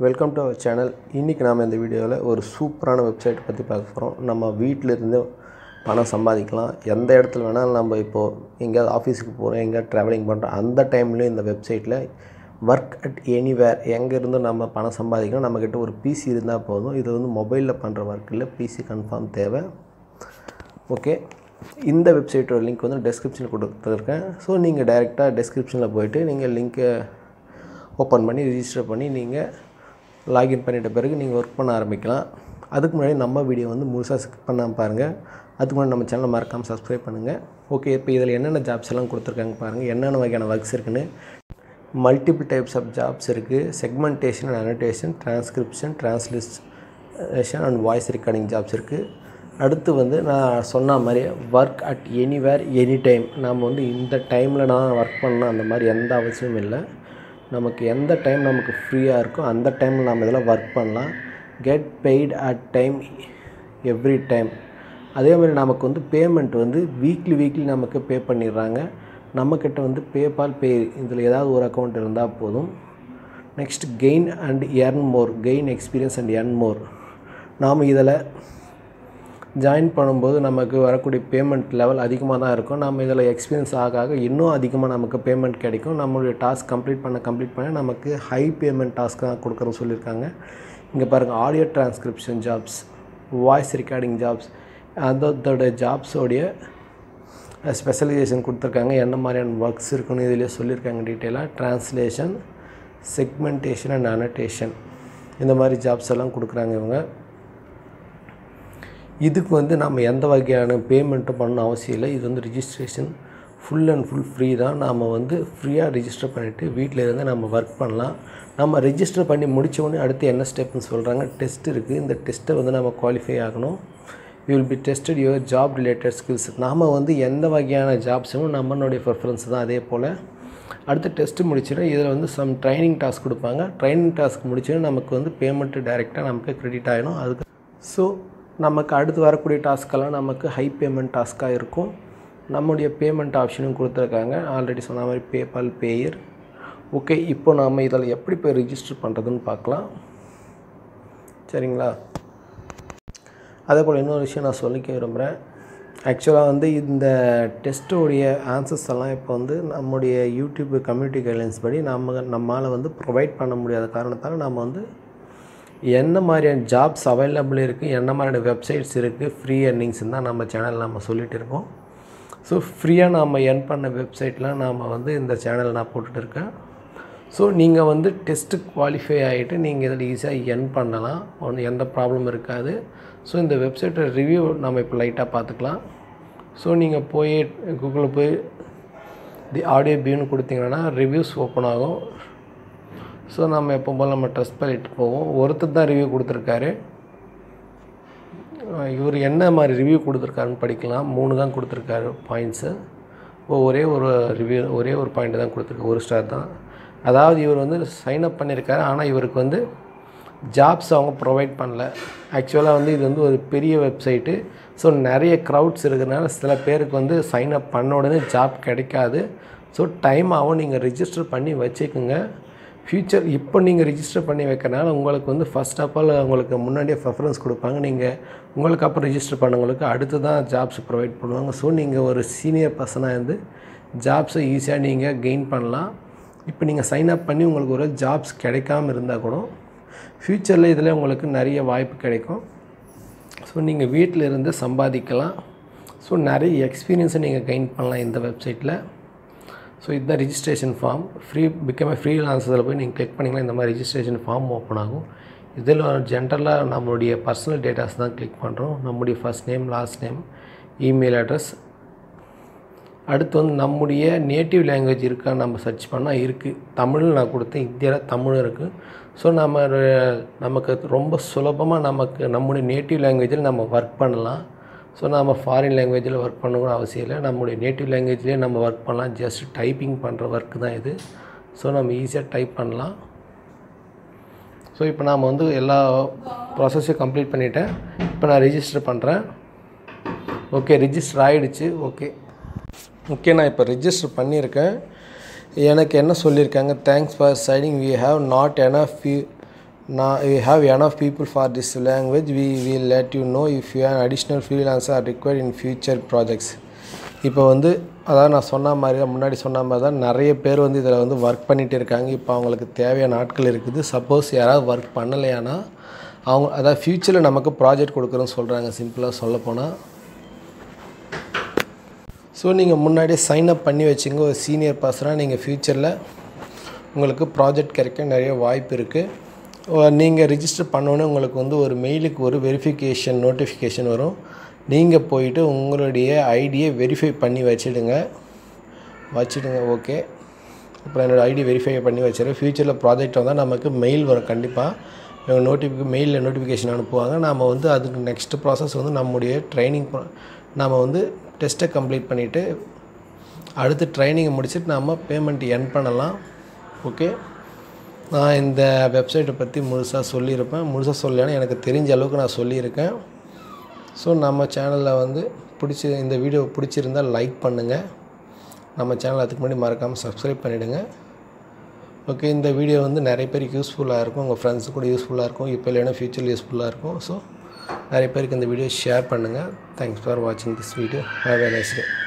welcome to our channel இன்றைக்கி நாம் இந்த வீடியோவில் ஒரு சூப்பரான வெப்சைட் பற்றி பார்க்க போகிறோம் நம்ம வீட்டில் இருந்து பணம் சம்பாதிக்கலாம் எந்த இடத்துல வேணாலும் நம்ம இப்போது எங்கேயாவது ஆஃபீஸுக்கு போகிறோம் எங்கேயாவது ட்ராவலிங் பண்ணுறோம் அந்த டைம்லேயும் இந்த வெப்சைட்டில் ஒர்க் அட் எனிவேர் எங்கே இருந்தும் நம்ம பணம் சம்பாதிக்கணும் நம்மக்கிட்ட ஒரு பிசி இருந்தால் போதும் இது வந்து மொபைலில் பண்ணுற ஒர்க் இல்லை பிசி கன்ஃபார்ம் தேவை ஓகே இந்த வெப்சைட்டோட லிங்க் வந்து டெஸ்கிரிப்ஷனில் கொடுத்துருக்கேன் ஸோ நீங்கள் டைரெக்டாக டெஸ்கிரிப்ஷனில் போயிட்டு நீங்கள் லிங்க்கை ஓப்பன் பண்ணி ரிஜிஸ்டர் பண்ணி நீங்கள் லாகின் பண்ணிட்ட பிறகு நீங்கள் ஒர்க் பண்ண ஆரம்பிக்கலாம் அதுக்கு முன்னாடி நம்ம வீடியோ வந்து முழுசாக ஸ்கிப் பண்ணாமல் பாருங்கள் அதுக்கு முன்னாடி நம்ம சேனலை மறக்காமல் சப்ஸ்கிரைப் பண்ணுங்கள் ஓகே இப்போ இதில் என்னென்ன ஜாப்ஸ் எல்லாம் கொடுத்துருக்காங்க பாருங்கள் என்னென்ன வகையான ஒர்க்ஸ் இருக்குன்னு மல்டிபிள் டைப்ஸ் ஆஃப் ஜாப்ஸ் இருக்குது segmentation and annotation transcription transliteration and voice recording jobs இருக்குது அடுத்து வந்து நான் சொன்ன மாதிரி work at anywhere any time நம்ம வந்து இந்த டைமில் நான் ஒர்க் பண்ணணும் அந்த மாதிரி எந்த அவசியமும் இல்லை நமக்கு எந்த டைம் நமக்கு ஃப்ரீயாக இருக்கோ அந்த டைமில் நம்ம இதெல்லாம் ஒர்க் பண்ணலாம் get paid at time every time அதே மாதிரி நமக்கு வந்து பேமெண்ட் வந்து வீக்லி வீக்லி நமக்கு பே பண்ணிடுறாங்க நம்மக்கிட்ட வந்து பேபால் பே இதில் ஏதாவது ஒரு அக்கௌண்ட் இருந்தால் போதும் next gain and earn more gain experience and earn more நாம் இதில் ஜாயின் பண்ணும்போது நமக்கு வரக்கூடிய பேமெண்ட் லெவல் அதிகமாக தான் இருக்கும் நம்ம இதில் எக்ஸ்பீரியன்ஸ் ஆக ஆக இன்னும் அதிகமாக நமக்கு பேமெண்ட் கிடைக்கும் நம்மளுடைய டாஸ்க் கம்ப்ளீட் பண்ண கம்ப்ளீட் பண்ண நமக்கு ஹை பேமெண்ட் டாஸ்க் தான் கொடுக்குறோம் சொல்லியிருக்காங்க இங்கே பாருங்கள் audio transcription jobs voice recording jobs அதோட ஜாப்ஸோடைய ஸ்பெஷலைசேஷன் கொடுத்துருக்காங்க என்ன மாதிரியான ஒர்க்ஸ் இருக்குன்னு இதிலே சொல்லியிருக்காங்க டீட்டெயிலாக ட்ரான்ஸ்லேஷன் செக்மெண்டேஷன் அண்ட் அனடேஷன் இந்த மாதிரி ஜாப்ஸ் எல்லாம் கொடுக்குறாங்க இவங்க இதுக்கு வந்து நம்ம எந்த வகையான பேமெண்ட்டும் பண்ண அவசியம் இல்லை இது வந்து registration full and full free தான் நாம் வந்து ஃப்ரீயாக ரிஜிஸ்டர் பண்ணிவிட்டு வீட்டில் இருந்து நம்ம ஒர்க் பண்ணலாம் நம்ம ரிஜிஸ்டர் பண்ணி முடித்த உடனே அடுத்து என்ன ஸ்டெப்னு சொல்கிறாங்க டெஸ்ட் இருக்குது இந்த டெஸ்ட்டை வந்து நம்ம குவாலிஃபை ஆகணும் you will be tested your job related skills நாம் வந்து எந்த வகையான ஜாப்ஸும் நம்மளுடைய ப்ரிஃபரன்ஸ் தான் அதே போல் அடுத்து டெஸ்ட்டு முடிச்சுட்டு இதில் வந்து சம் ட்ரைனிங் டாஸ்க் கொடுப்பாங்க ட்ரைனிங் டாஸ்க் முடிச்சுட்டு நமக்கு வந்து பேமெண்ட்டு டைரெக்டாக நமக்கு க்ரெடிட் ஆகிடும் அதுக்கு ஸோ நமக்கு அடுத்து வரக்கூடிய டாஸ்க்கெல்லாம் நமக்கு ஹை பேமெண்ட் டாஸ்க்காக இருக்கும் நம்முடைய பேமெண்ட் ஆப்ஷனும் கொடுத்துருக்காங்க ஆல்ரெடி சொன்ன மாதிரி பேபால் பேயர் ஓகே இப்போ நாம் இதில் எப்படி போய் ரிஜிஸ்டர் பண்ணுறதுன்னு பார்க்கலாம் சரிங்களா அதே போல் இன்னொரு விஷயம் நான் சொல்லிக்க விரும்புகிறேன் ஆக்சுவலாக வந்து இந்த டெஸ்ட்டோடைய ஆன்சர்ஸ் எல்லாம் இப்போ வந்து நம்முடைய யூடியூப் கம்யூனிட்டி கைட்லைன்ஸ் படி நம்ம நம்மளால் வந்து ப்ரொவைட் பண்ண முடியாத காரணத்தால் நம்ம வந்து என்ன மாதிரியான ஜாப்ஸ் அவைலபிள் இருக்குது என்ன மாதிரியான வெப்சைட்ஸ் இருக்குது ஃப்ரீ எர்னிங்ஸ் தான் நம்ம சேனல் நம்ம சொல்லிகிட்டு இருக்கோம் ஸோ ஃப்ரீயாக நாம் எர்ன் பண்ண வெப்சைட்லாம் நாம் வந்து இந்த சேனல் நான் போட்டுட்டு இருக்கேன் ஸோ நீங்கள் வந்து டெஸ்ட்டு குவாலிஃபை ஆகிட்டு நீங்கள் இதில் ஈஸியாக எர்ன் பண்ணலாம் ஒன்றும் எந்த ப்ராப்ளம் இருக்காது ஸோ இந்த வெப்சைட்டோட ரிவ்யூ நம்ம இப்போ லைட்டாக பார்த்துக்கலாம் ஸோ நீங்கள் போய் கூகுளில் போய் தி ஆடியோ பியூன்னு கொடுத்தீங்கன்னா ரிவ்யூஸ் ஓப்பன் ஆகும் ஸோ நம்ம எப்போ போல் நம்ம ட்ரெஸ் பண்ணிட்டு போவோம் ஒருத்தர் தான் ரிவ்யூ கொடுத்துருக்காரு இவர் என்ன மாதிரி ரிவ்யூ கொடுத்துருக்காருன்னு படிக்கலாம் மூணு தான் கொடுத்துருக்காரு பாயிண்ட்ஸு இப்போ ஒரே ஒரு ரிவ்யூ ஒரே ஒரு பாயிண்ட் தான் கொடுத்துருக்கு ஒரு ஸ்டார் தான் அதாவது இவர் வந்து சைன் அப் பண்ணியிருக்காரு ஆனால் இவருக்கு வந்து ஜாப்ஸ் அவங்க ப்ரொவைட் பண்ணல ஆக்சுவலாக வந்து இது வந்து ஒரு பெரிய வெப்சைட்டு ஸோ நிறைய க்ரௌட்ஸ் இருக்கிறதுனால சில பேருக்கு வந்து சைன் அப் பண்ண உடனே ஜாப் கிடைக்காது ஸோ டைம் ஆகும் நீங்கள் ரிஜிஸ்டர் பண்ணி வச்சுக்கோங்க ஃப்யூச்சர் இப்போ நீங்கள் ரிஜிஸ்டர் பண்ணி வைக்கிறனால உங்களுக்கு வந்து ஃபஸ்ட் ஆஃப் ஆல் உங்களுக்கு முன்னாடியே ப்ரெஃபரன்ஸ் கொடுப்பாங்க நீங்கள் உங்களுக்கு அப்புறம் ரிஜிஸ்டர் பண்ணவங்களுக்கு அடுத்து தான் ஜாப்ஸ் ப்ரொவைட் பண்ணுவாங்க ஸோ நீங்கள் ஒரு சீனியர் பர்சனாக இருந்து ஜாப்ஸை ஈஸியாக நீங்கள் கெயின் பண்ணலாம் இப்போ நீங்கள் சைன் அப் பண்ணி உங்களுக்கு ஒரு ஜாப்ஸ் கிடைக்காம இருந்தால் கூட ஃப்யூச்சரில் இதில் உங்களுக்கு நிறைய வாய்ப்பு கிடைக்கும் ஸோ நீங்கள் வீட்டில் இருந்து சம்பாதிக்கலாம் ஸோ நிறைய எக்ஸ்பீரியன்ஸை நீங்கள் கெயின் பண்ணலாம் இந்த வெப்சைட்டில் ஸோ இதுதான் registration form free become free லான்ஸில் போய் நீங்கள் கிளிக் பண்ணிங்கன்னா இந்த மாதிரி ரிஜிஸ்ட்ரேஷன் ஃபார்ம் ஓப்பன் ஆகும் இதில் ஜென்ரலாக நம்மளுடைய பர்சனல் டேட்டாஸ் தான் கிளிக் பண்ணுறோம் நம்முடைய first name last name email address அடுத்து வந்து நம்முடைய நேட்டிவ் லாங்குவேஜ் இருக்கா நம்ம சர்ச் பண்ணால் இருக்குது தமிழ் நான் கொடுத்தேன் இந்தியாவில் தமிழும் இருக்குது ஸோ நம்ம நமக்கு ரொம்ப சுலபமாக நமக்கு நம்முடைய நேட்டிவ் லாங்குவேஜில் நம்ம ஒர்க் பண்ணலாம் ஸோ நம்ம ஃபாரின் லாங்குவேஜில் ஒர்க் பண்ணணும்னு அவசியம் இல்லை நம்முடைய நேட்டிவ் லாங்குவேஜ்லேயே நம்ம ஒர்க் பண்ணலாம் ஜஸ்ட் டைப்பிங் பண்ணுற ஒர்க் தான் இது ஸோ நம்ம ஈஸியாக டைப் பண்ணலாம் ஸோ இப்போ நாம் வந்து எல்லா ப்ராசஸையும் கம்ப்ளீட் பண்ணிவிட்டேன் இப்போ நான் ரிஜிஸ்டர் பண்ணுறேன் ஓகே ரிஜிஸ்டர் ஆகிடுச்சு ஓகே ஓகே நான் இப்போ ரிஜிஸ்டர் பண்ணியிருக்கேன் எனக்கு என்ன சொல்லியிருக்காங்க thanks for signing we have not enough நான் we have enough people for this language we will let you know if you are additional freelancer are required in future projects இப்போ வந்து அதாவது நான் சொன்ன மாதிரி தான் முன்னாடி சொன்ன மாதிரி தான் நிறைய பேர் வந்து இதில் வந்து ஒர்க் பண்ணிகிட்டு இருக்காங்க இப்போ அவங்களுக்கு தேவையான நாட்கள் இருக்குது சப்போஸ் யாராவது ஒர்க் பண்ணலையானா அவங்க அதாவது ஃப்யூச்சரில் நமக்கு ப்ராஜெக்ட் கொடுக்குறோன்னு சொல்கிறாங்க சிம்பிளாக சொல்லப்போனால் ஸோ நீங்கள் முன்னாடியே சைன் அப் பண்ணி வச்சுங்க ஒரு சீனியர் பர்சனாக நீங்கள் ஃப்யூச்சரில் உங்களுக்கு ப்ராஜெக்ட் கிடைக்க நிறைய வாய்ப்பு இருக்குது நீங்கள் ரிஜிஸ்டர் பண்ணோன்னே உங்களுக்கு வந்து ஒரு மெயிலுக்கு ஒரு வெரிஃபிகேஷன் நோட்டிஃபிகேஷன் வரும் நீங்கள் போயிட்டு உங்களுடைய ஐடியை வெரிஃபை பண்ணி வச்சிடுங்க வச்சிடுங்க ஓகே அப்புறம் என்னோடய ஐடி வெரிஃபை பண்ணி வச்சிடுறேன் ஃப்யூச்சரில் ப்ராஜெக்ட் வந்தால் நமக்கு மெயில் வரும் கண்டிப்பாக இவங்க நோட்டிஃபிகே மெயிலில் நோட்டிஃபிகேஷன் அனுப்புவாங்க நாம் வந்து அதுக்கு நெக்ஸ்ட் ப்ராசஸ் வந்து நம்முடைய ட்ரைனிங் நாம் வந்து டெஸ்ட்டை கம்ப்ளீட் பண்ணிவிட்டு அடுத்து ட்ரைனிங்கை முடிச்சுட்டு நாம் பேமெண்ட் என் பண்ணலாம் ஓகே நான் இந்த வெப்சைட்டை பற்றி முழுசாக சொல்லியிருப்பேன் முழுசாக சொல்லலைன்னா எனக்கு தெரிஞ்ச அளவுக்கு நான் சொல்லியிருக்கேன் ஸோ நம்ம சேனலில் வந்து பிடிச்சி இந்த வீடியோ பிடிச்சிருந்தால் லைக் பண்ணுங்கள் நம்ம சேனல் அதுக்கு முன்னாடி மறக்காமல் சப்ஸ்கிரைப் பண்ணிவிடுங்க ஓகே இந்த வீடியோ வந்து நிறைய பேருக்கு யூஸ்ஃபுல்லாக இருக்கும் உங்கள் ஃப்ரெண்ட்ஸு கூட யூஸ்ஃபுல்லாக இருக்கும் இப்போ இல்லைன்னா ஃப்யூச்சரில் யூஸ்ஃபுல்லாக இருக்கும் ஸோ நிறைய பேருக்கு இந்த வீடியோ ஷேர் பண்ணுங்கள் தேங்க்ஸ் ஃபார் வாட்சிங் this video have a nice day